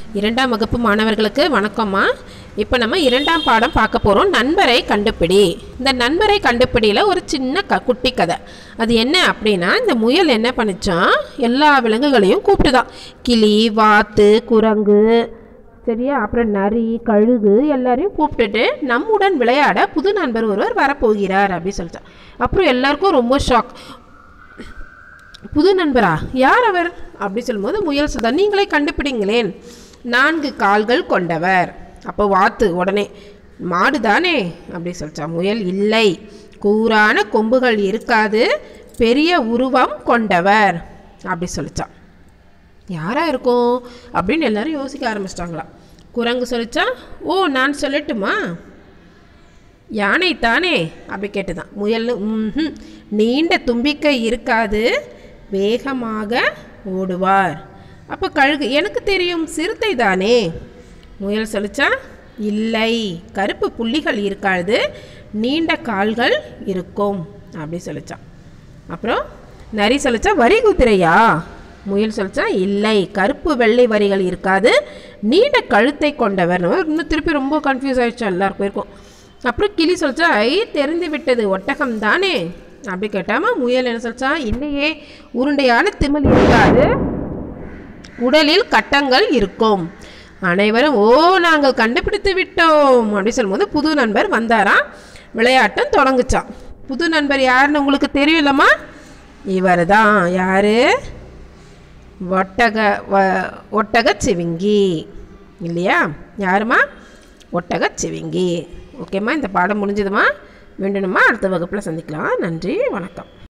இரண்டாம் வகுப்பு மாணவர்களுக்கு வணக்கம்மா இப்போ நம்ம இரண்டாம் பாடம் பார்க்க போகிறோம் நண்பரை கண்டுபிடி இந்த நண்பரை கண்டுபிடியில் ஒரு சின்ன க குட்டி கதை அது என்ன அப்படின்னா இந்த முயல் என்ன பண்ணுச்சான் எல்லா விலங்குகளையும் கூப்பிட்டுதான் கிளி வாத்து குரங்கு சரியா அப்புறம் நரி கழுகு எல்லாரையும் கூப்பிட்டுட்டு நம்முடன் விளையாட புது நண்பர் ஒருவர் வரப்போகிறார் அப்படின்னு சொல்லிட்டான் அப்புறம் எல்லாருக்கும் ரொம்ப ஷாக் புது நண்பரா யார் அவர் அப்படி சொல்லும்போது முயல் சொல்றா நீங்களே கண்டுபிடிங்களேன் நான்கு கால்கள் கொண்டவர் அப்போ வாத்து உடனே மாடு தானே அப்படி சொல்லிச்சா முயல் இல்லை கூரான கொம்புகள் இருக்காது பெரிய உருவம் கொண்டவர் அப்படி சொல்லிச்சான் யாரா இருக்கும் அப்படின்னு எல்லாரும் யோசிக்க ஆரம்பிச்சிட்டாங்களாம் குரங்கு சொல்லிச்சா ஓ நான் சொல்லட்டுமா யானை தானே அப்படி கேட்டுதான் முயல் ம்ஹும். நீண்ட தும்பிக்கை இருக்காது வேகமாக ஓடுவார் அப்போ கழுகு எனக்கு தெரியும் சிறுத்தை தானே முயல் சொல்லிச்சா இல்லை கருப்பு புள்ளிகள் இருக்காது நீண்ட கால்கள் இருக்கும் அப்படி சொல்லிச்சான் அப்புறம் நரி சொல்லிச்சா வரி குதிரையா முயல் சொல்லிச்சா இல்லை கருப்பு வெள்ளை வரிகள் இருக்காது நீண்ட கழுத்தை கொண்டவர் இன்னும் திருப்பி ரொம்ப கன்ஃபியூஸ் ஆயிடுச்சு எல்லாருக்கும் இருக்கும் அப்புறம் கிளி சொல்லிச்சா ஐ தெரிந்து விட்டது ஒட்டகம் தானே அப்படி கேட்டாம முயல் என்ன சொல்லிச்சா இல்லையே உருண்டையான திமில் இருக்காது உடலில் கட்டங்கள் இருக்கும் அனைவரும் ஓ நாங்கள் கண்டுபிடித்து விட்டோம் அப்படி சொல்லும்போது புது நண்பர் வந்தாராம் விளையாட்டம் தொடங்குச்சான் புது நண்பர் யாருன்னு உங்களுக்கு தெரியலம்மா இவர் தான் யாரு ஒட்டக வ- ஒட்டகச் சிவிங்கி இல்லையா யாருமா ஒட்டகச் சிவிங்கி ஓகேம்மா இந்த பாடம் முடிஞ்சதுமா வேண்டும்மா அடுத்த வகுப்பில் சந்திக்கலாம் நன்றி வணக்கம்